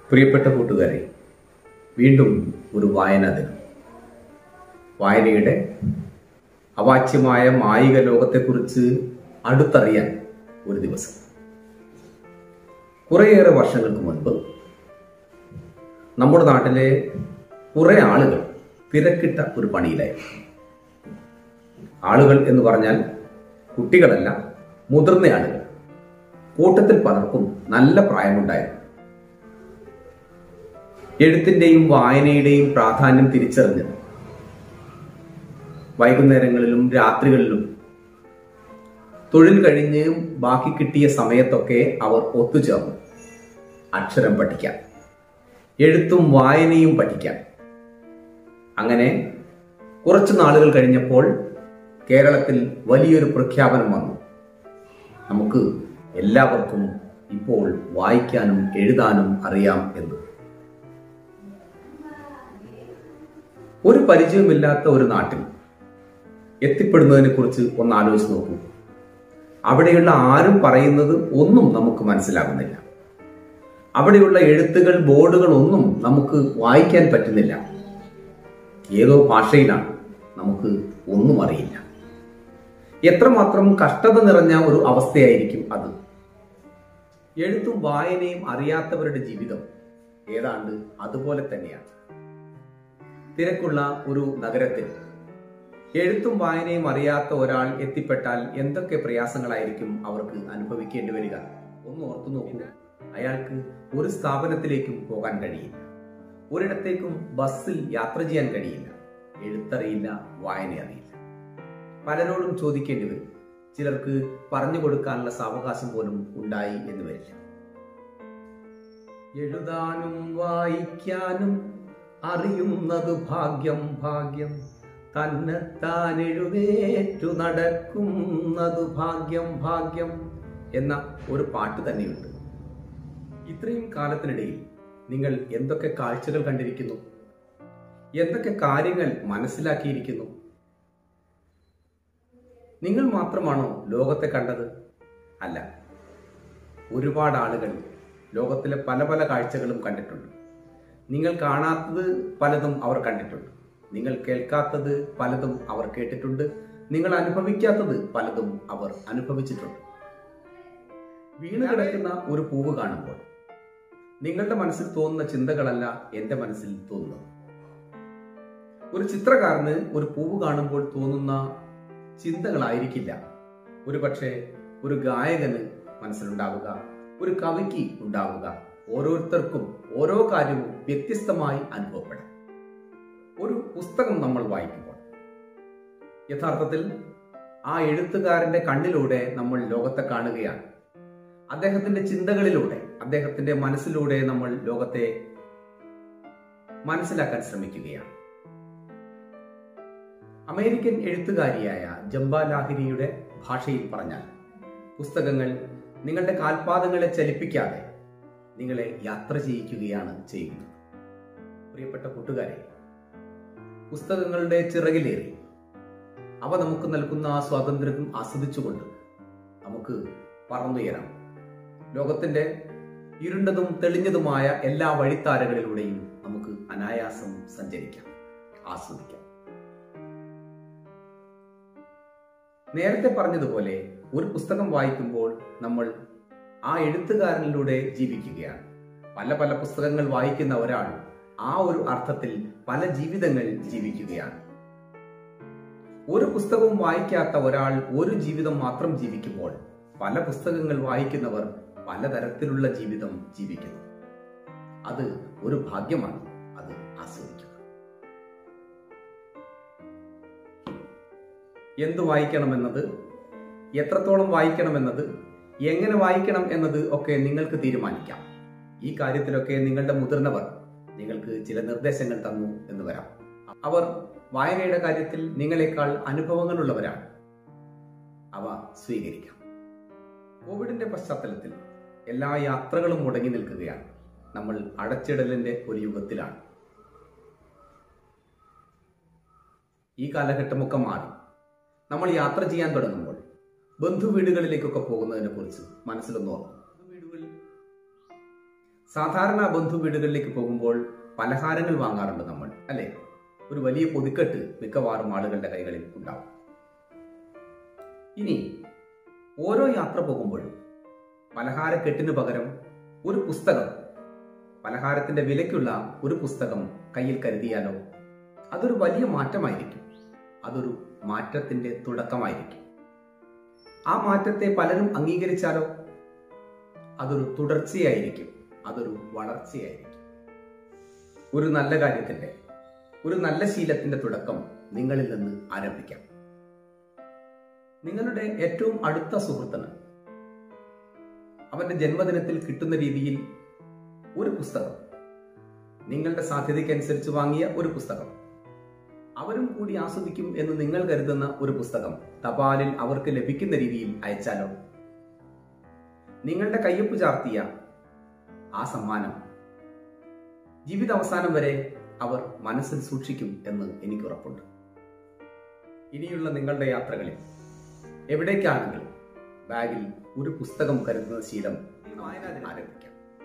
പ്രിയപ്പെട്ട കൂട്ടുകാരെ വീണ്ടും ഒരു വായനാ ദിനം വായനയുടെ അവാച്യമായ മായിക ലോകത്തെക്കുറിച്ച് അടുത്തറിയാൻ ഒരു ദിവസം കുറേയേറെ വർഷങ്ങൾക്ക് മുൻപ് നമ്മുടെ നാട്ടിലെ കുറെ ആളുകൾ തിരക്കിട്ട ഒരു പണിയിലായിരുന്നു ആളുകൾ എന്ന് പറഞ്ഞാൽ കുട്ടികളല്ല മുതിർന്ന ആളുകൾ കൂട്ടത്തിൽ പലർക്കും നല്ല പ്രായമുണ്ടായിരുന്നു എഴുത്തിന്റെയും വായനയുടെയും പ്രാധാന്യം തിരിച്ചറിഞ്ഞ് വൈകുന്നേരങ്ങളിലും രാത്രികളിലും തൊഴിൽ കഴിഞ്ഞ് ബാക്കി കിട്ടിയ സമയത്തൊക്കെ അവർ ഒത്തുചേർന്നു അക്ഷരം പഠിക്കാൻ എഴുത്തും വായനയും പഠിക്കാൻ അങ്ങനെ കുറച്ചു നാളുകൾ കഴിഞ്ഞപ്പോൾ കേരളത്തിൽ വലിയൊരു പ്രഖ്യാപനം വന്നു നമുക്ക് എല്ലാവർക്കും ഇപ്പോൾ വായിക്കാനും എഴുതാനും അറിയാം എന്ന് ഒരു പരിചയമില്ലാത്ത ഒരു നാട്ടിൽ എത്തിപ്പെടുന്നതിനെ കുറിച്ച് ഒന്ന് ആലോചിച്ച് നോക്കൂ അവിടെയുള്ള ആരും പറയുന്നത് ഒന്നും നമുക്ക് മനസ്സിലാകുന്നില്ല അവിടെയുള്ള എഴുത്തുകൾ ബോർഡുകൾ ഒന്നും നമുക്ക് വായിക്കാൻ പറ്റുന്നില്ല ഏതോ ഭാഷയിലാണ് നമുക്ക് ഒന്നും അറിയില്ല എത്രമാത്രം കഷ്ടത നിറഞ്ഞ ഒരു അവസ്ഥയായിരിക്കും അത് എഴുത്തും വായനയും അറിയാത്തവരുടെ ജീവിതം ഏതാണ്ട് അതുപോലെ തന്നെയാണ് തിരക്കുള്ള ഒരു നഗരത്തിൽ എഴുത്തും വായനയും അറിയാത്ത ഒരാൾ എത്തിപ്പെട്ടാൽ എന്തൊക്കെ പ്രയാസങ്ങളായിരിക്കും അവർക്ക് അനുഭവിക്കേണ്ടി വരിക ഒന്ന് ഓർത്തു നോക്കൂ അയാൾക്ക് ഒരു സ്ഥാപനത്തിലേക്കും പോകാൻ കഴിയില്ല ഒരിടത്തേക്കും ബസ്സിൽ യാത്ര ചെയ്യാൻ കഴിയില്ല എഴുത്തറിയില്ല വായന അറിയില്ല പലരോടും ചോദിക്കേണ്ടി വരും ചിലർക്ക് പറഞ്ഞു കൊടുക്കാനുള്ള സാവകാശം പോലും ഉണ്ടായി എന്ന് വരില്ല എഴുതാനും വായിക്കാനും അറിയുന്നത് ഭാഗ്യം ഭാഗ്യം തന്നെത്താൻ എഴുതേറ്റു നടക്കുന്നത് ഭാഗ്യം ഭാഗ്യം എന്ന ഒരു പാട്ട് തന്നെയുണ്ട് ഇത്രയും കാലത്തിനിടയിൽ നിങ്ങൾ എന്തൊക്കെ കാഴ്ചകൾ കണ്ടിരിക്കുന്നു എന്തൊക്കെ കാര്യങ്ങൾ മനസ്സിലാക്കിയിരിക്കുന്നു നിങ്ങൾ മാത്രമാണോ ലോകത്തെ കണ്ടത് അല്ല ഒരുപാട് ആളുകൾ ലോകത്തിലെ പല പല കാഴ്ചകളും കണ്ടിട്ടുണ്ട് നിങ്ങൾ കാണാത്തത് പലതും അവർ കണ്ടിട്ടുണ്ട് നിങ്ങൾ കേൾക്കാത്തത് പലതും അവർ കേട്ടിട്ടുണ്ട് നിങ്ങൾ അനുഭവിക്കാത്തത് പലതും അവർ അനുഭവിച്ചിട്ടുണ്ട് വീണ് കിടക്കുന്ന ഒരു പൂവ് കാണുമ്പോൾ നിങ്ങളുടെ മനസ്സിൽ തോന്നുന്ന ചിന്തകളല്ല എന്റെ മനസ്സിൽ തോന്നുന്നത് ഒരു ചിത്രകാരന് ഒരു പൂവ് കാണുമ്പോൾ തോന്നുന്ന ചിന്തകളായിരിക്കില്ല ഒരു പക്ഷേ ഒരു ഗായകന് മനസ്സിലുണ്ടാവുക ഒരു കവിക്ക് ഉണ്ടാവുക ഓരോരുത്തർക്കും ഓരോ കാര്യവും വ്യത്യസ്തമായി അനുഭവപ്പെടാം ഒരു പുസ്തകം നമ്മൾ വായിക്കുമ്പോൾ യഥാർത്ഥത്തിൽ ആ എഴുത്തുകാരന്റെ കണ്ണിലൂടെ നമ്മൾ ലോകത്തെ കാണുകയാണ് അദ്ദേഹത്തിന്റെ ചിന്തകളിലൂടെ അദ്ദേഹത്തിന്റെ മനസ്സിലൂടെ നമ്മൾ ലോകത്തെ മനസ്സിലാക്കാൻ ശ്രമിക്കുകയാണ് അമേരിക്കൻ എഴുത്തുകാരിയായ ജംബ ലാഹിരിയുടെ ഭാഷയിൽ പറഞ്ഞാൽ പുസ്തകങ്ങൾ നിങ്ങളുടെ കാൽപാദങ്ങളെ ചലിപ്പിക്കാതെ നിങ്ങളെ യാത്ര ചെയ്യിക്കുകയാണ് ചെയ്യുന്നത് പ്രിയപ്പെട്ട കൂട്ടുകാരെ പുസ്തകങ്ങളുടെ ചിറകിലേറി അവ നമുക്ക് നൽകുന്ന ആ സ്വാതന്ത്ര്യം ആസ്വദിച്ചുകൊണ്ട് നമുക്ക് പറന്നുയരാം ലോകത്തിന്റെ ഇരുണ്ടതും തെളിഞ്ഞതുമായ എല്ലാ വഴിത്താരകളിലൂടെയും നമുക്ക് അനായാസം സഞ്ചരിക്കാം ആസ്വദിക്കാം നേരത്തെ പറഞ്ഞതുപോലെ ഒരു പുസ്തകം വായിക്കുമ്പോൾ നമ്മൾ ആ എഴുത്തുകാരനിലൂടെ ജീവിക്കുകയാണ് പല പല പുസ്തകങ്ങൾ വായിക്കുന്ന ഒരാൾ ആ ഒരു അർത്ഥത്തിൽ പല ജീവിതങ്ങൾ ജീവിക്കുകയാണ് ഒരു പുസ്തകവും വായിക്കാത്ത ഒരാൾ ഒരു ജീവിതം മാത്രം ജീവിക്കുമ്പോൾ പല പുസ്തകങ്ങൾ വായിക്കുന്നവർ പലതരത്തിലുള്ള ജീവിതം ജീവിക്കുന്നു അത് ഒരു ഭാഗ്യമാണ് അത് ആസ്വദിക്കുക എന്തു വായിക്കണമെന്നത് എത്രത്തോളം വായിക്കണമെന്നത് എങ്ങനെ വായിക്കണം എന്നത് ഒക്കെ നിങ്ങൾക്ക് തീരുമാനിക്കാം ഈ കാര്യത്തിലൊക്കെ നിങ്ങളുടെ മുതിർന്നവർ നിങ്ങൾക്ക് ചില നിർദ്ദേശങ്ങൾ തന്നു എന്ന് വരാം അവർ വായനയുടെ കാര്യത്തിൽ നിങ്ങളെക്കാൾ അനുഭവങ്ങളുള്ളവരാണ് അവ സ്വീകരിക്കാം കോവിഡിന്റെ പശ്ചാത്തലത്തിൽ എല്ലാ യാത്രകളും മുടങ്ങി നിൽക്കുകയാണ് നമ്മൾ അടച്ചിടലിന്റെ ഒരു യുഗത്തിലാണ് ഈ കാലഘട്ടമൊക്കെ മാറി നമ്മൾ യാത്ര ചെയ്യാൻ തുടങ്ങുമ്പോൾ ബന്ധു വീടുകളിലേക്കൊക്കെ പോകുന്നതിനെ കുറിച്ച് മനസ്സിലൊന്ന് ഓർക്കും വീടുകളിൽ സാധാരണ ബന്ധു വീടുകളിലേക്ക് പോകുമ്പോൾ പലഹാരങ്ങൾ വാങ്ങാറുണ്ട് നമ്മൾ അല്ലേ ഒരു വലിയ പൊതിക്കെട്ട് മിക്കവാറും ആളുകളുടെ കൈകളിൽ ഉണ്ടാവും ഇനി ഓരോ യാത്ര പോകുമ്പോഴും പലഹാരക്കെട്ടിന് പകരം ഒരു പുസ്തകം പലഹാരത്തിന്റെ വിലയ്ക്കുള്ള ഒരു പുസ്തകം കയ്യിൽ കരുതിയാലോ അതൊരു വലിയ മാറ്റമായിരിക്കും അതൊരു മാറ്റത്തിന്റെ തുടക്കമായിരിക്കും ആ മാറ്റത്തെ പലരും അംഗീകരിച്ചാലോ അതൊരു തുടർച്ചയായിരിക്കും അതൊരു വളർച്ചയായിരിക്കും ഒരു നല്ല കാര്യത്തിന്റെ ഒരു നല്ല ശീലത്തിന്റെ തുടക്കം നിങ്ങളിൽ നിന്ന് ആരംഭിക്കാം നിങ്ങളുടെ ഏറ്റവും അടുത്ത സുഹൃത്തിന് അവന്റെ ജന്മദിനത്തിൽ കിട്ടുന്ന രീതിയിൽ ഒരു പുസ്തകം നിങ്ങളുടെ സാധ്യതയ്ക്കനുസരിച്ച് വാങ്ങിയ ഒരു പുസ്തകം അവരും കൂടി ആസ്വദിക്കും എന്ന് നിങ്ങൾ കരുതുന്ന ഒരു പുസ്തകം തപാലിൽ അവർക്ക് ലഭിക്കുന്ന രീതിയിൽ അയച്ചാലോ നിങ്ങളുടെ കയ്യൊപ്പ് ചാർത്തിയ ആ സമ്മാനം ജീവിതാവസാനം വരെ അവർ മനസ്സിൽ സൂക്ഷിക്കും എന്ന് എനിക്ക് ഉറപ്പുണ്ട് ഇനിയുള്ള നിങ്ങളുടെ യാത്രകളിൽ എവിടേക്കാണെങ്കിലും ബാഗിൽ ഒരു പുസ്തകം കരുതുന്ന ശീലം ആരംഭിക്കാം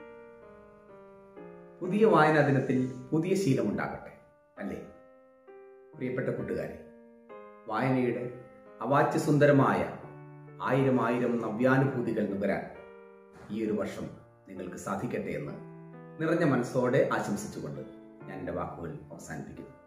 പുതിയ വായനാ ദിനത്തിൽ പുതിയ ശീലമുണ്ടാകട്ടെ അല്ലേ പ്രിയപ്പെട്ട കൂട്ടുകാരെ വായനയുടെ അവാച്യ സുന്ദരമായ ആയിരം ആയിരം നവ്യാനുഭൂതികൾ നുകരാൻ ഈ ഒരു വർഷം നിങ്ങൾക്ക് സാധിക്കട്ടെ എന്ന് നിറഞ്ഞ മനസ്സോടെ ആശംസിച്ചുകൊണ്ട് ഞാൻ എൻ്റെ വാക്കുകൾ അവസാനിപ്പിക്കുന്നു